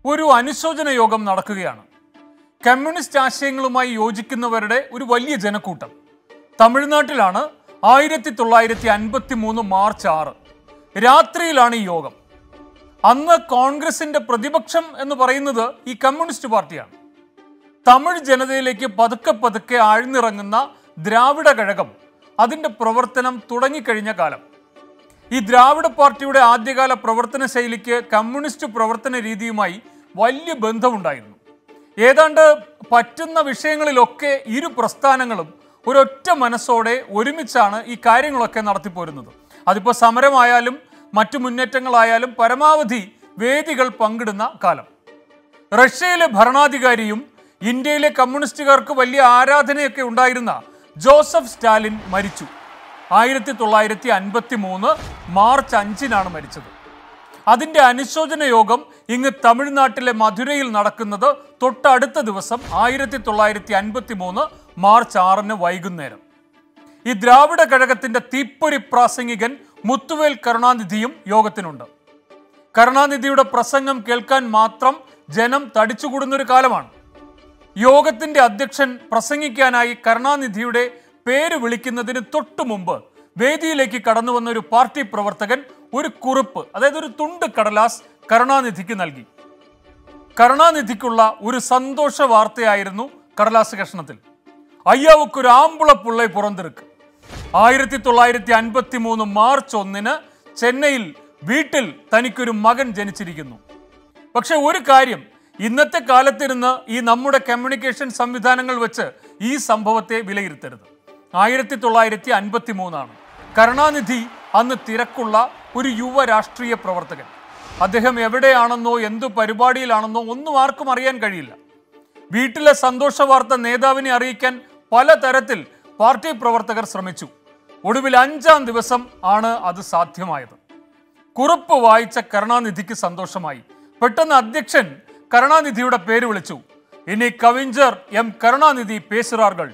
ഒരു അനുശോചന യോഗം നടക്കുകയാണ് കമ്മ്യൂണിസ്റ്റ് ആശയങ്ങളുമായി യോജിക്കുന്നവരുടെ ഒരു വലിയ ജനക്കൂട്ടം തമിഴ്നാട്ടിലാണ് ആയിരത്തി തൊള്ളായിരത്തി അൻപത്തി മൂന്ന് മാർച്ച് ആറ് രാത്രിയിലാണ് ഈ യോഗം അന്ന് കോൺഗ്രസിന്റെ പ്രതിപക്ഷം എന്ന് പറയുന്നത് ഈ കമ്മ്യൂണിസ്റ്റ് പാർട്ടിയാണ് തമിഴ് ജനതയിലേക്ക് പതുക്കെ പതുക്കെ ആഴ്ന്നിറങ്ങുന്ന ദ്രാവിഡ കഴകം അതിന്റെ പ്രവർത്തനം തുടങ്ങിക്കഴിഞ്ഞ കാലം ഈ ദ്രാവിഡ പാർട്ടിയുടെ ആദ്യകാല പ്രവർത്തന ശൈലിക്ക് കമ്മ്യൂണിസ്റ്റ് പ്രവർത്തന രീതിയുമായി വലിയ ബന്ധമുണ്ടായിരുന്നു ഏതാണ്ട് പറ്റുന്ന വിഷയങ്ങളിലൊക്കെ ഇരു പ്രസ്ഥാനങ്ങളും ഒരൊറ്റ മനസ്സോടെ ഒരുമിച്ചാണ് ഈ കാര്യങ്ങളൊക്കെ നടത്തിപ്പോരുന്നത് അതിപ്പോൾ സമരമായാലും മറ്റു മുന്നേറ്റങ്ങളായാലും പരമാവധി വേദികൾ പങ്കിടുന്ന കാലം റഷ്യയിലെ ഭരണാധികാരിയും ഇന്ത്യയിലെ കമ്മ്യൂണിസ്റ്റുകാർക്ക് വലിയ ആരാധനയൊക്കെ ഉണ്ടായിരുന്ന ജോസഫ് സ്റ്റാലിൻ മരിച്ചു ആയിരത്തി തൊള്ളായിരത്തി അൻപത്തി മൂന്ന് മാർച്ച് അഞ്ചിനാണ് മരിച്ചത് അതിന്റെ അനുശോചന യോഗം ഇങ്ങ് തമിഴ്നാട്ടിലെ മധുരയിൽ നടക്കുന്നത് തൊട്ടടുത്ത ദിവസം ആയിരത്തി തൊള്ളായിരത്തി അൻപത്തി മൂന്ന് മാർച്ച് ആറിന് വൈകുന്നേരം ഈ ദ്രാവിഡ കഴകത്തിന്റെ തീപ്പൊരി പ്രാസംഗികൻ മുത്തുവേൽ കരുണാനിധിയും യോഗത്തിനുണ്ട് കരുണാനിധിയുടെ പ്രസംഗം കേൾക്കാൻ മാത്രം ജനം തടിച്ചുകൂടുന്നൊരു കാലമാണ് യോഗത്തിന്റെ അധ്യക്ഷൻ പ്രസംഗിക്കാനായി കരുണാനിധിയുടെ പേര് വിളിക്കുന്നതിന് തൊട്ടു മുമ്പ് വേദിയിലേക്ക് കടന്നു വന്ന ഒരു പാർട്ടി പ്രവർത്തകൻ ഒരു കുറിപ്പ് അതായത് ഒരു തുണ്ട് കടലാസ് കരുണാനിധിക്ക് നൽകി കരുണാനിധിക്കുള്ള ഒരു സന്തോഷ വാർത്തയായിരുന്നു കടലാസ് കഷ്ണത്തിൽ അയ്യാവുക്കൊരു ആമ്പുള പുള്ളை പുറന്തിருக்கு ആയിരത്തി തൊള്ളായിരത്തി അൻപത്തി മൂന്ന് മാർച്ച് ഒന്നിന് ചെന്നൈയിൽ വീട്ടിൽ തനിക്കൊരു മകൻ ജനിച്ചിരിക്കുന്നു പക്ഷെ ഒരു കാര്യം ഇന്നത്തെ കാലത്തിരുന്ന് ഈ നമ്മുടെ കമ്മ്യൂണിക്കേഷൻ സംവിധാനങ്ങൾ വെച്ച് ഈ സംഭവത്തെ വിലയിരുത്തരുത് ആയിരത്തി തൊള്ളായിരത്തി അൻപത്തി മൂന്നാണ് കരുണാനിധി അന്ന് തിരക്കുള്ള ഒരു യുവ രാഷ്ട്രീയ പ്രവർത്തകൻ അദ്ദേഹം എവിടെയാണെന്നോ എന്തു പരിപാടിയിലാണെന്നോ ഒന്നും ആർക്കും അറിയാൻ കഴിയില്ല വീട്ടിലെ സന്തോഷ വാർത്ത നേതാവിനെ അറിയിക്കാൻ പലതരത്തിൽ പാർട്ടി പ്രവർത്തകർ ശ്രമിച്ചു ഒടുവിൽ അഞ്ചാം ദിവസം ആണ് അത് സാധ്യമായത് കുറിപ്പ് വായിച്ച കരുണാനിധിക്ക് സന്തോഷമായി പെട്ടെന്ന് അധ്യക്ഷൻ കരുണാനിധിയുടെ പേര് വിളിച്ചു ഇനി കവിഞ്ചർ എം കരുണാനിധി പേസുറാർകൾ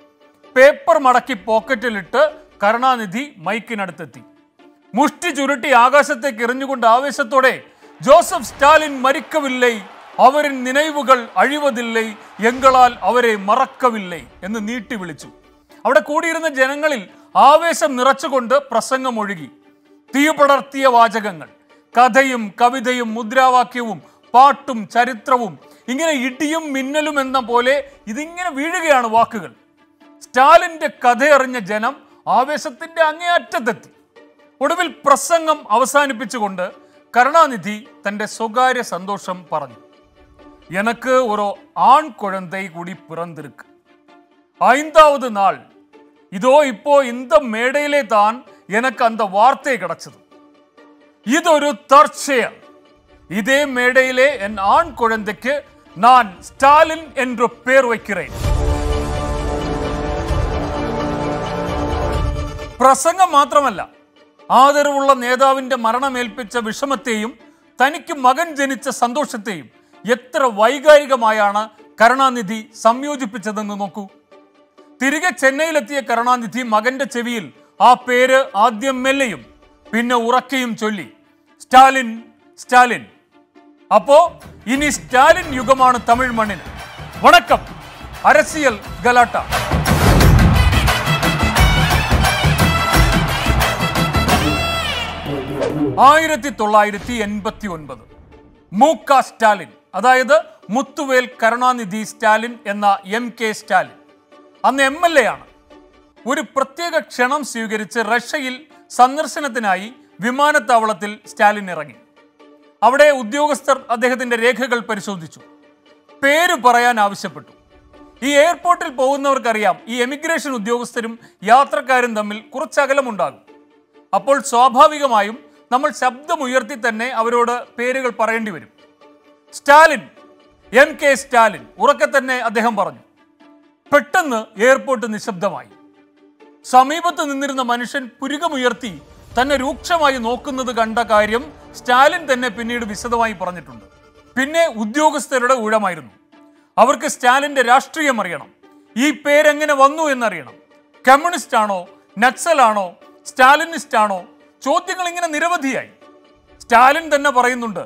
പേപ്പർ മടക്കി പോക്കറ്റിലിട്ട് കരുണാനിധി മൈക്കിനടുത്തെത്തി മുഷ്ടി ചുരുട്ടി ആകാശത്തേക്ക് എറിഞ്ഞുകൊണ്ട് ആവേശത്തോടെ ജോസഫ് സ്റ്റാലിൻ മരിക്കവില്ലേ അവരിൻ നിனைവുകൾ അഴിവതില്ലേ എങ്കളാൽ അവരെ മറക്കവില്ലേ എന്ന് നീട്ടി വിളിച്ചു അവിടെ കൂടിയിരുന്ന ജനങ്ങളിൽ ആവേശം നിറച്ചുകൊണ്ട് പ്രസംഗം ഒഴുകി തീപടർത്തിയ വാചകങ്ങൾ കഥയും കവിതയും മുദ്രാവാക്യവും പാട്ടും ചരിത്രവും ഇങ്ങനെ ഇടിയും മിന്നലും എന്ന പോലെ ഇതിങ്ങനെ വീഴുകയാണ് വാക്കുകൾ സ്റ്റാലിന്റെ കഥയറിഞ്ഞ ജനം ആവേശത്തിന്റെ അങ്ങേയറ്റത്തെത്തി ഒടുവിൽ പ്രസംഗം അവസാനിപ്പിച്ചുകൊണ്ട് കരുണാനിധി തന്റെ സ്വകാര്യ സന്തോഷം പറഞ്ഞു എനക്ക് ഒരു ആൺ കുഴந்தை കൂടി പിറந்திருக்கு ஐந்தாவது நாள் இதோ இப்போ இந்த மேடையிலே தான் எனக்கு அந்த வார்த்தை கிடைச்சது ഇതൊരു തർച്ചയം ഇതേ മേടയിലെ എൻ ആൺ കുഴന്തയ്ക്ക് ഞാൻ സ്റ്റാലിൻ என்று പേർ വയ്க்கிறேன் പ്രസംഗം മാത്രമല്ല ആദരവുള്ള നേതാവിന്റെ മരണമേൽപ്പിച്ച വിഷമത്തെയും തനിക്ക് മകൻ ജനിച്ച സന്തോഷത്തെയും എത്ര വൈകാരികമായാണ് കരുണാനിധി സംയോജിപ്പിച്ചതെന്ന് നോക്കൂ തിരികെ ചെന്നൈയിലെത്തിയ കരുണാനിധി മകന്റെ ചെവിയിൽ ആ പേര് ആദ്യം മെല്ലെയും പിന്നെ ഉറക്കെയും ചൊല്ലി സ്റ്റാലിൻ സ്റ്റാലിൻ അപ്പോ ഇനി സ്റ്റാലിൻ യുഗമാണ് തമിഴ് മണ്ണിന് വണക്കം അരസിയൽ ഗലാട്ട ആയിരത്തി തൊള്ളായിരത്തി എൺപത്തി ഒൻപത് മൂക്ക സ്റ്റാലിൻ അതായത് മുത്തുവേൽ കരുണാനിധി സ്റ്റാലിൻ എന്ന എം കെ സ്റ്റാലിൻ അന്ന് എം എൽ എ ആണ് ഒരു പ്രത്യേക ക്ഷണം സ്വീകരിച്ച് റഷ്യയിൽ സന്ദർശനത്തിനായി വിമാനത്താവളത്തിൽ സ്റ്റാലിൻ ഇറങ്ങി അവിടെ ഉദ്യോഗസ്ഥർ അദ്ദേഹത്തിന്റെ രേഖകൾ പരിശോധിച്ചു പേര് പറയാൻ ആവശ്യപ്പെട്ടു ഈ എയർപോർട്ടിൽ പോകുന്നവർക്കറിയാം ഈ എമിഗ്രേഷൻ ഉദ്യോഗസ്ഥരും യാത്രക്കാരും തമ്മിൽ കുറച്ച് അകലമുണ്ടാകും അപ്പോൾ സ്വാഭാവികമായും നമ്മൾ ശബ്ദമുയർത്തി തന്നെ അവരോട് പേരുകൾ പറയേണ്ടി വരും സ്റ്റാലിൻ എം കെ സ്റ്റാലിൻ ഉറക്കെ തന്നെ അദ്ദേഹം പറഞ്ഞു പെട്ടെന്ന് എയർപോർട്ട് നിശബ്ദമായി സമീപത്ത് നിന്നിരുന്ന മനുഷ്യൻ പുരുകമുയർത്തി തന്നെ രൂക്ഷമായി നോക്കുന്നത് കണ്ട കാര്യം സ്റ്റാലിൻ തന്നെ പിന്നീട് വിശദമായി പറഞ്ഞിട്ടുണ്ട് പിന്നെ ഉദ്യോഗസ്ഥരുടെ ഊഴമായിരുന്നു അവർക്ക് സ്റ്റാലിന്റെ രാഷ്ട്രീയം അറിയണം ഈ പേരെങ്ങനെ വന്നു എന്നറിയണം കമ്മ്യൂണിസ്റ്റ് ആണോ നക്സലാണോ സ്റ്റാലിനിസ്റ്റ് ആണോ ചോദ്യങ്ങൾ ഇങ്ങനെ നിരവധിയായി സ്റ്റാലിൻ തന്നെ പറയുന്നുണ്ട്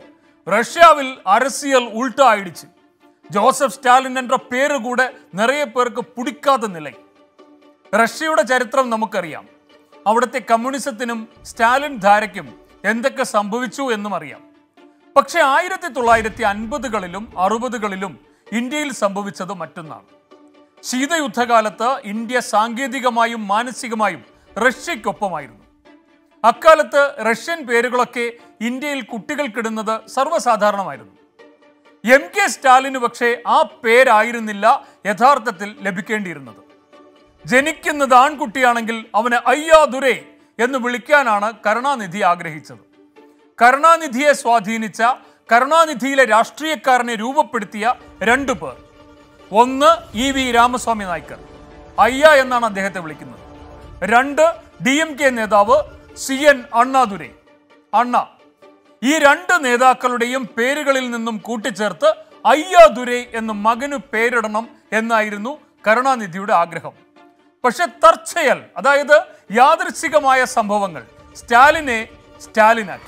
റഷ്യാവിൽ அரசியல் ഉൾട്ടായിടിച്ച് ജോസഫ് സ്റ്റാലിൻ എன்ற പേര് കൂടെ നിറയെ പേർക്ക് പിടിക്കാത്ത നില റഷ്യയുടെ ചരിത്രം നമുക്കറിയാം അവിടുത്തെ കമ്മ്യൂണിസത്തിനും സ്റ്റാലിൻ ധാരയ്ക്കും എന്തൊക്കെ സംഭവിച്ചു എന്നും അറിയാം പക്ഷെ ആയിരത്തി തൊള്ളായിരത്തി അൻപതുകളിലും അറുപതുകളിലും ഇന്ത്യയിൽ സംഭവിച്ചത് മറ്റൊന്നാണ് ശീതയുദ്ധകാലത്ത് ഇന്ത്യ സാങ്കേതികമായും മാനസികമായും റഷ്യയ്ക്കൊപ്പമായിരുന്നു അക്കാലത്ത് റഷ്യൻ പേരുകളൊക്കെ ഇന്ത്യയിൽ കുട്ടികൾക്കിടുന്നത് സർവ്വസാധാരണമായിരുന്നു എം കെ സ്റ്റാലിന് പക്ഷേ ആ പേരായിരുന്നില്ല യഥാർത്ഥത്തിൽ ലഭിക്കേണ്ടിയിരുന്നത് ജനിക്കുന്നത് ആൺകുട്ടിയാണെങ്കിൽ അവന് അയ്യാ ദുരേ എന്ന് വിളിക്കാനാണ് കരുണാനിധി ആഗ്രഹിച്ചത് കരുണാനിധിയെ സ്വാധീനിച്ച കരുണാനിധിയിലെ രാഷ്ട്രീയക്കാരനെ രൂപപ്പെടുത്തിയ രണ്ടു പേർ ഒന്ന് ഇ വി രാമസ്വാമി നായ്ക്കർ അയ്യ എന്നാണ് അദ്ദേഹത്തെ വിളിക്കുന്നത് രണ്ട് ഡി എം കെ നേതാവ് സി എൻ അണ്ണാദുരൈ അണ്ണ ഈ രണ്ട് നേതാക്കളുടെയും പേരുകളിൽ നിന്നും കൂട്ടിച്ചേർത്ത് അയ്യാദുരൈ എന്ന് മകന് പേരിടണം എന്നായിരുന്നു കരുണാനിധിയുടെ ആഗ്രഹം പക്ഷെ തർച്ചയൽ അതായത് യാദൃച്ഛികമായ സംഭവങ്ങൾ സ്റ്റാലിനെ സ്റ്റാലിനാക്കി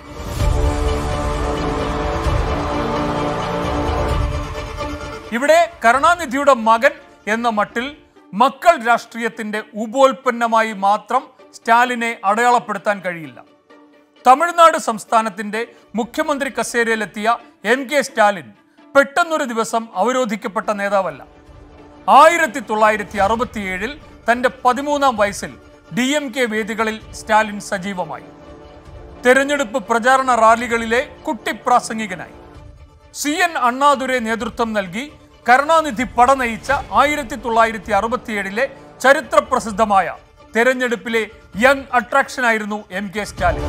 ഇവിടെ കരുണാനിധിയുടെ മകൻ എന്ന മട്ടിൽ മക്കൾ രാഷ്ട്രീയത്തിന്റെ ഉപോൽപ്പന്നമായി മാത്രം സ്റ്റാലിനെ അടയാളപ്പെടുത്താൻ കഴിയില്ല തമിഴ്നാട് സംസ്ഥാനത്തിന്റെ മുഖ്യമന്ത്രി കസേരയിലെത്തിയ എം കെ സ്റ്റാലിൻ പെട്ടെന്നൊരു ദിവസം അവരോധിക്കപ്പെട്ട നേതാവല്ല ആയിരത്തി തൊള്ളായിരത്തി അറുപത്തിയേഴിൽ തന്റെ പതിമൂന്നാം വയസ്സിൽ ഡി എം കെ വേദികളിൽ സ്റ്റാലിൻ സജീവമായി തെരഞ്ഞെടുപ്പ് പ്രചാരണ റാലികളിലെ കുട്ടിപ്രാസംഗികനായി സി എൻ അണ്ണാദുരെ നേതൃത്വം നൽകി കരുണാനിധി പടനയിച്ച ആയിരത്തി തൊള്ളായിരത്തി അറുപത്തിയേഴിലെ ചരിത്ര പ്രസിദ്ധമായ തെരഞ്ഞെടുപ്പിലെ യങ് അട്രാക്ഷനായിരുന്നു എം കെ സ്റ്റാലിൻ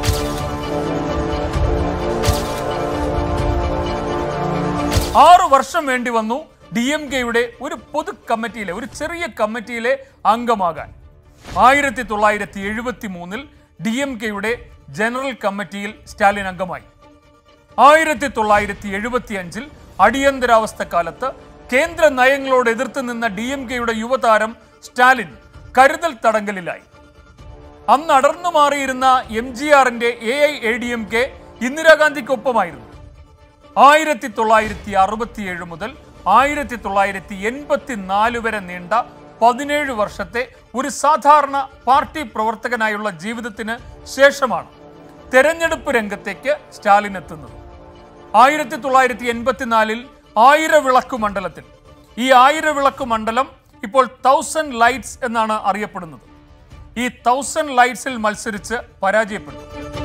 ആറു വർഷം വേണ്ടി വന്നു ഡി എം കെയുടെ ഒരു പൊതു കമ്മിറ്റിയിലെ ഒരു ചെറിയ കമ്മിറ്റിയിലെ അംഗമാകാൻ ആയിരത്തി തൊള്ളായിരത്തി എഴുപത്തി മൂന്നിൽ ഡി എം കെയുടെ ജനറൽ കമ്മിറ്റിയിൽ സ്റ്റാലിൻ അംഗമായി ആയിരത്തി തൊള്ളായിരത്തി എഴുപത്തി അഞ്ചിൽ അടിയന്തരാവസ്ഥ കാലത്ത് കേന്ദ്ര നയങ്ങളോട് എതിർത്ത് നിന്ന ഡി എം കെയുടെ യുവതാരം സ്റ്റാലിൻ കരുതൽ തടങ്കലിലായി അന്ന് അടർന്നു മാറിയിരുന്ന എം ജി ആറിന്റെ A I A D M K ഇന്ദിരാഗാന്ധിക്കൊപ്പമായിരുന്നു ആയിരത്തി തൊള്ളായിരത്തി അറുപത്തിയേഴ് മുതൽ ആയിരത്തി തൊള്ളായിരത്തി എൺപത്തി നാല് വരെ നീണ്ട പതിനേഴ് വർഷത്തെ ഒരു സാധാരണ പാർട്ടി പ്രവർത്തകനായുള്ള ജീവിതത്തിന് ശേഷമാണ് തെരഞ്ഞെടുപ്പ് രംഗത്തേക്ക് സ്റ്റാലിൻ എത്തുന്നത് ആയിരത്തി തൊള്ളായിരത്തി എൺപത്തിനാലിൽ ആയിരവിളക്ക് മണ്ഡലത്തിൽ ഈ ആയിരവിളക്ക് മണ്ഡലം ഇപ്പോൾ തൗസൻഡ് ലൈറ്റ്സ് എന്നാണ് അറിയപ്പെടുന്നത് ഈ തൗസൻഡ് ലൈറ്റ്സിൽ മത്സരിച്ച് പരാജയപ്പെട്ടു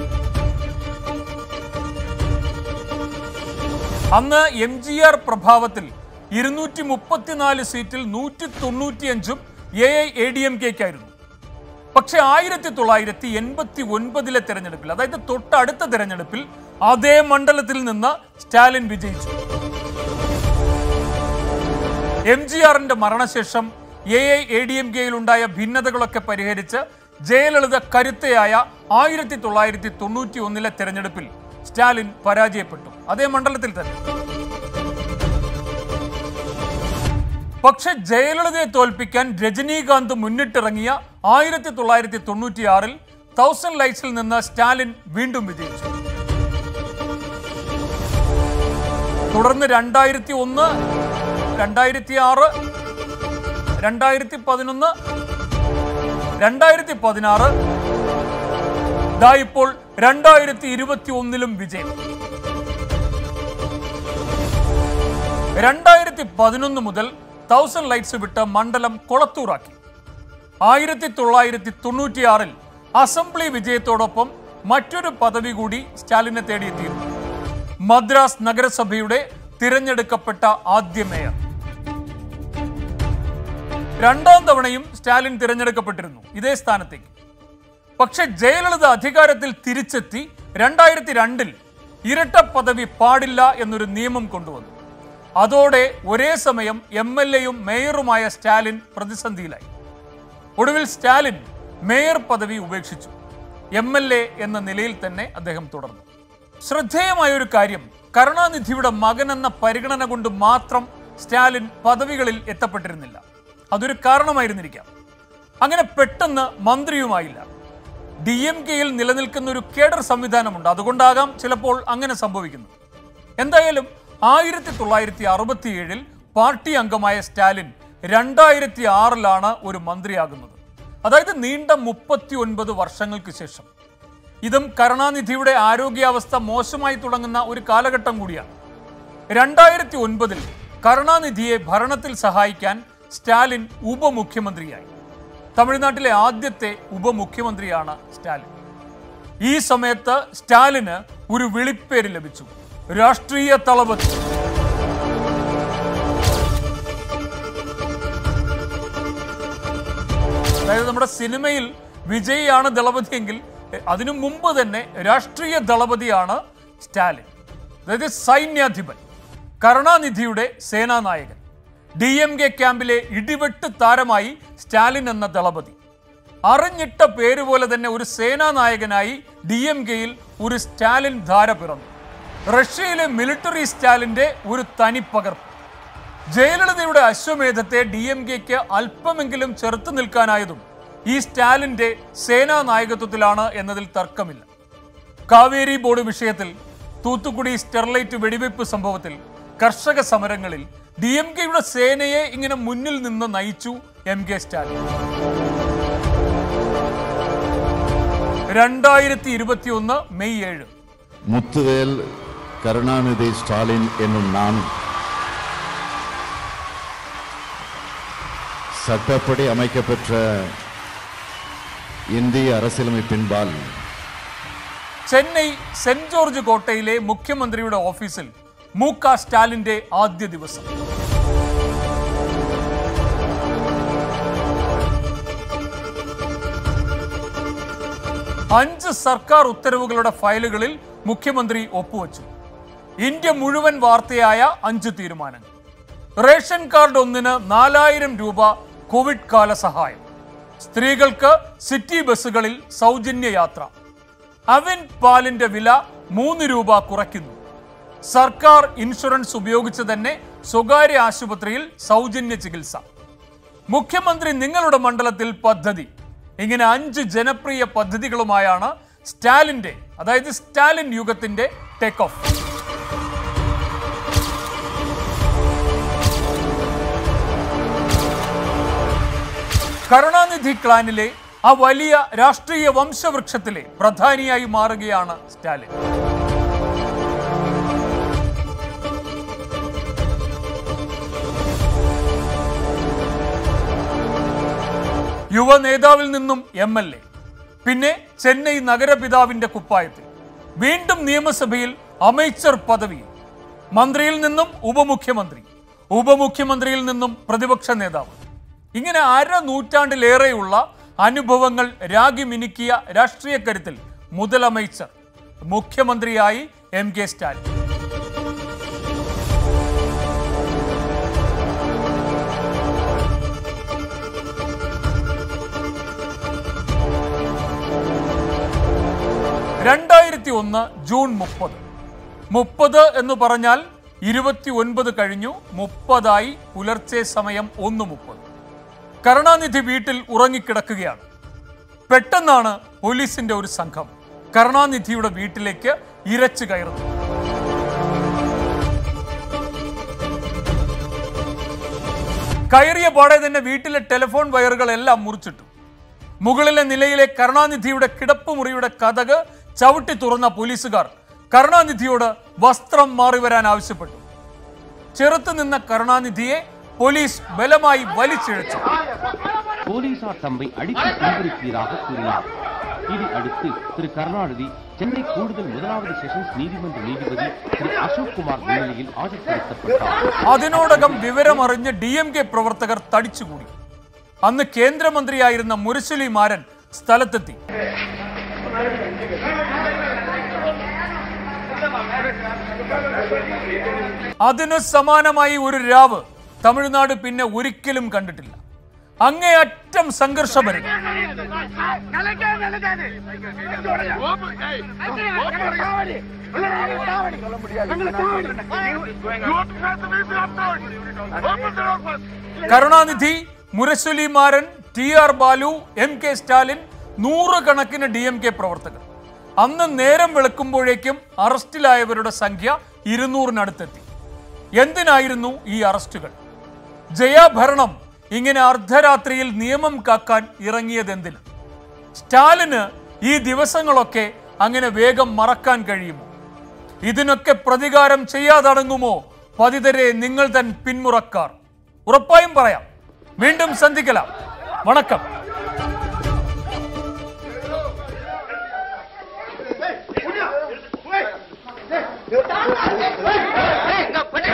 അന്ന് എം ജി ആർ പ്രഭാവത്തിൽ ഇരുന്നൂറ്റി മുപ്പത്തിനാല് സീറ്റിൽ നൂറ്റി തൊണ്ണൂറ്റിയഞ്ചും A I A D M കെക്കായിരുന്നു പക്ഷെ ആയിരത്തി തൊള്ളായിരത്തി എൺപത്തി ഒൻപതിലെ തെരഞ്ഞെടുപ്പിൽ അതായത് തൊട്ടടുത്ത തെരഞ്ഞെടുപ്പിൽ അതേ മണ്ഡലത്തിൽ നിന്ന് സ്റ്റാലിൻ വിജയിച്ചു എം ജി ആറിന്റെ മരണശേഷം A I A D M കെയിൽ ഉണ്ടായ ഭിന്നതകളൊക്കെ പരിഹരിച്ച് ജയലളിത കരുത്തയായ ആയിരത്തി തൊള്ളായിരത്തി തൊണ്ണൂറ്റി ഒന്നിലെ തെരഞ്ഞെടുപ്പിൽ സ്റ്റാലിൻ പരാജയപ്പെട്ടു അതേ മണ്ഡലത്തിൽ തന്നെ പക്ഷെ ജയലളിതയെ തോൽപ്പിക്കാൻ രജനീകാന്ത് മുന്നിട്ടിറങ്ങിയ ആയിരത്തി തൊള്ളായിരത്തി തൊണ്ണൂറ്റിയാറിൽ തൗസൻഡ് ലൈറ്റ്സിൽ നിന്ന് സ്റ്റാലിൻ വീണ്ടും വിജയിച്ചു തുടർന്ന് രണ്ടായിരത്തി ഒന്ന് രണ്ടായിരത്തി ആറ് രണ്ടായിരത്തി പതിനൊന്ന് രണ്ടായിരത്തി പതിനാറ് ദാ ഇപ്പോൾ രണ്ടായിരത്തി ഇരുപത്തി ഒന്നിലും വിജയം രണ്ടായിരത്തി പതിനൊന്ന് മുതൽ തൗസൻഡ് ലൈറ്റ്സ് വിട്ട് മണ്ഡലം കൊളത്തൂറാക്കി ആയിരത്തി തൊള്ളായിരത്തി തൊണ്ണൂറ്റിയാറിൽ അസംബ്ലി വിജയത്തോടൊപ്പം മറ്റൊരു പദവി കൂടി സ്റ്റാലിനെ തേടിയെത്തിയിരുന്നു മദ്രാസ് നഗരസഭയുടെ തിരഞ്ഞെടുക്കപ്പെട്ട ആദ്യ മേയർ രണ്ടാം തവണയും സ്റ്റാലിൻ തിരഞ്ഞെടുക്കപ്പെട്ടിരുന്നു ഇതേ സ്ഥാനത്തേക്ക് പക്ഷെ ജയലളിത അധികാരത്തിൽ തിരിച്ചെത്തി രണ്ടായിരത്തി രണ്ടിൽ ഇരട്ട പദവി പാടില്ല എന്നൊരു നിയമം കൊണ്ടുവന്നു അതോടെ ഒരേ സമയം എം എൽ എയും മേയറുമായ സ്റ്റാലിൻ പ്രതിസന്ധിയിലായി ഒടുവിൽ സ്റ്റാലിൻ മേയർ പദവി ഉപേക്ഷിച്ചു എം എൽ എ എന്ന നിലയിൽ തന്നെ അദ്ദേഹം തുടർന്നു ശ്രദ്ധേയമായ ഒരു കാര്യം കരുണാനിധിയുടെ മകൻ എന്ന പരിഗണന കൊണ്ട് മാത്രം സ്റ്റാലിൻ പദവികളിൽ എത്തപ്പെട്ടിരുന്നില്ല അതൊരു കാരണമായിരുന്നിരിക്കാം അങ്ങനെ പെട്ടെന്ന് മന്ത്രിയുമായില്ല ഡി എം കെയിൽ നിലനിൽക്കുന്ന ഒരു കേഡർ സംവിധാനമുണ്ട് അതുകൊണ്ടാകാം ചിലപ്പോൾ അങ്ങനെ സംഭവിക്കുന്നത് എന്തായാലും ആയിരത്തി തൊള്ളായിരത്തി അറുപത്തിയേഴിൽ പാർട്ടി അംഗമായ സ്റ്റാലിൻ രണ്ടായിരത്തി ആറിലാണ് ഒരു മന്ത്രിയാകുന്നത് അതായത് നീണ്ട മുപ്പത്തി ഒൻപത് വർഷങ്ങൾക്ക് ശേഷം ഇതും കരുണാനിധിയുടെ ആരോഗ്യാവസ്ഥ മോശമായി തുടങ്ങുന്ന ഒരു കാലഘട്ടം കൂടിയാണ് രണ്ടായിരത്തി ഒൻപതിൽ കരുണാനിധിയെ ഭരണത്തിൽ സഹായിക്കാൻ സ്റ്റാലിൻ ഉപമുഖ്യമന്ത്രിയായി തമിഴ്നാട്ടിലെ ആദ്യത്തെ ഉപമുഖ്യമന്ത്രിയാണ് സ്റ്റാലിൻ ഈ സമയത്ത് സ്റ്റാലിന് ഒരു വിളിപ്പേര് ലഭിച്ചു രാഷ്ട്രീയ തളപതി അതായത് നമ്മുടെ സിനിമയിൽ വിജയിയാണ് ദളപതിയെങ്കിൽ എ- അതിനു മുമ്പ് തന്നെ രാഷ്ട്രീയ ദളപതിയാണ് സ്റ്റാലിൻ അതായത് സൈന്യാധിപൻ കരുണാനിധിയുടെ സേനാനായകൻ ഡി എം കെ ക്യാമ്പിലെ ഇടിവെട്ട് താരമായി സ്റ്റാലിൻ എന്ന ദളപതി അറിഞ്ഞിട്ട പേര് പോലെ തന്നെ ഒരു സേനാനായകനായി ഡി എം കെയിൽ ഒരു സ്റ്റാലിൻ ധാര പിറന്നു റഷ്യയിലെ മിലിറ്ററി സ്റ്റാലിന്റെ ഒരു തനിപ്പകർപ്പ് ജയലളിതയുടെ അശ്വമേധത്തെ ഡി എം കെക്ക് അല്പമെങ്കിലും ചെറുത്തു നിൽക്കാനായതും ഈ സ്റ്റാലിന്റെ സേനാ നായകത്വത്തിലാണ് എന്നതിൽ തർക്കമില്ല കാവേരി ബോർഡ് വിഷയത്തിൽ തൂത്തുക്കുടി സ്റ്റെർലൈറ്റ് വെടിവെപ്പ് സംഭവത്തിൽ കർഷക സമരങ്ങളിൽ ഡി എം കെയുടെ സേനയെ ഇങ്ങനെ മുന്നിൽ നിന്ന് നയിച്ചു എം കെ സ്റ്റാലിൻ രണ്ടായിരത്തി ഇരുപത്തി ഒന്ന് മെയ് ഏഴ് முத்துவேல் கருணாநிதி ஸ்டாலின் என்னும் நான் சட்டப்படி அமைக்கப்பெற்ற இந்திய அரசியலமைப்பின்பால் ചെന്നൈ സെന്റ് ജോർജ് കോട്ടയിലെ മുഖ്യമന്ത്രിയുടെ ഓഫീസിൽ മു ക സ്റ്റാലിന്റെ ആദ്യ ദിവസം അഞ്ച് സർക്കാർ ഉത്തരവുകളുടെ ഫയലുകളിൽ മുഖ്യമന്ത്രി ഒപ്പുവച്ചു ഇന്ത്യ മുഴുവൻ വാർത്തയായ അഞ്ച് തീരുമാനങ്ങൾ റേഷൻ കാർഡ് ഒന്നിന് നാലായിരം രൂപ കോവിഡ് കാല സഹായം സ്ത്രീകൾക്ക് സിറ്റി ബസ്സുകളിൽ സൗജന്യ യാത്ര അവൻ പാലിന്റെ വില മൂന്ന് രൂപ കുറയ്ക്കുന്നു സർക്കാർ ഇൻഷുറൻസ് ഉപയോഗിച്ച് തന്നെ സ്വകാര്യ ആശുപത്രിയിൽ സൗജന്യ ചികിത്സ മുഖ്യമന്ത്രി നിങ്ങളുടെ മണ്ഡലത്തിൽ പദ്ധതി ഇങ്ങനെ അഞ്ച് ജനപ്രിയ പദ്ധതികളുമായാണ് സ്റ്റാലിന്റെ അതായത് സ്റ്റാലിൻ യുഗത്തിന്റെ ടേക്ക് ഓഫ് കരുണാനിധി ക്ലാനിലെ ആ വലിയ രാഷ്ട്രീയ വംശവൃക്ഷത്തിലെ പ്രധാനിയായി മാറുകയാണ് സ്റ്റാലിൻ യുവ നേതാവിൽ നിന്നും എം എൽ എ പിന്നെ ചെന്നൈ നഗരപിതാവിന്റെ കുപ്പായത്തിൽ വീണ്ടും നിയമസഭയിൽ അമേച്ചർ പദവി മന്ത്രിയിൽ നിന്നും ഉപമുഖ്യമന്ത്രി ഉപമുഖ്യമന്ത്രിയിൽ നിന്നും പ്രതിപക്ഷ നേതാവ് ഇങ്ങനെ അര നൂറ്റാണ്ടിലേറെയുള്ള അനുഭവങ്ങൾ രാഗി മിനുക്കിയ രാഷ്ട്രീയ കരുത്തിൽ മുതലമൈച്ചർ മുഖ്യമന്ത്രിയായി എം കെ സ്റ്റാലിൻ രണ്ടായിരത്തി ഒന്ന് ജൂൺ മുപ്പത് മുപ്പത് എന്ന് പറഞ്ഞാൽ ഇരുപത്തി ഒൻപത് കഴിഞ്ഞു മുപ്പതായി പുലർച്ചെ സമയം ഒന്ന് മുപ്പത് കരുണാനിധി വീട്ടിൽ ഉറങ്ങിക്കിടക്കുകയാണ് പെട്ടെന്നാണ് പോലീസിന്റെ ഒരു സംഘം കരുണാനിധിയുടെ വീട്ടിലേക്ക് ഇരച്ചു കയറുന്നു കയറിയ പാടെ തന്നെ വീട്ടിലെ ടെലിഫോൺ വയറുകളെല്ലാം മുറിച്ചിട്ടു മുകളിലെ നിലയിലെ കരുണാനിധിയുടെ കിടപ്പുമുറിയുടെ കഥക് ചവിട്ടി തുറന്ന പോലീസുകാർ കരുണാനിധിയോട് വസ്ത്രം മാറി വരാൻ ആവശ്യപ്പെട്ടു ചെറുത്തു നിന്ന കരുണാനിധിയെ പോലീസ് ബലമായി വലിച്ചിഴച്ചു போலீசார் தம்மை அடித்து துன்புறுத்தியதாக கூறினார் இதை அடுத்து திரு கருணாநிதி சென்னை கூடுதல் முதலாவது செஷன்ஸ் நீதிமன்ற நீதிபதி திரு அசோக் குமார் முன்னிலையில் ஆஜர்படுத்தப்பட்டார் അതിനോടകം വിവരമറിഞ്ഞ് ഡി എം കെ പ്രവർത്തകർ തടിച്ചുകൂടി അന്ന് കേന്ദ്രമന്ത്രിയായിരുന്ന മുരശലി മാരൻ സ്ഥലത്തെത്തി അതിനു സമാനമായി ഒരു രാവ് തമിഴ്നാട് പിന്നെ ഒരിക്കലും കണ്ടിട്ടില്ല അങ്ങേയറ്റം സംഘർഷഭരിതം நிலைக்காது நிலைக்காது காவடி காவடி சொல்ல முடியாது Karunanidhi Murasoli Maran T R Baalu M K Stalin നൂറുകണക്കിന് ഡി എം കെ പ്രവർത്തകർ അന്ന് നേരം വെളുക്കുമ്പോഴേക്കും അറസ്റ്റിലായവരുടെ സംഖ്യ ഇരുന്നൂറിനടുത്തെത്തി എന്തിനായിരുന്നു ഈ അറസ്റ്റുകൾ ജയാഭരണം ഇങ്ങനെ അർദ്ധരാത്രിയിൽ നിയമം കാക്കാൻ ഇറങ്ങിയതെന്തിന് സ്റ്റാലിന് ഈ ദിവസങ്ങളൊക്കെ അങ്ങനെ വേഗം മറക്കാൻ കഴിയുമോ ഇതിനൊക്കെ പ്രതികാരം ചെയ്യാതടങ്ങുമോ പതിതരെ നിങ്ങൾ തൻ പിന്മുറക്കാർ ഉറപ്പായും പറയാം വീണ്ടും സന്ധിക്കലാം വണക്കം ஏய், இங்க கொஞ்சம்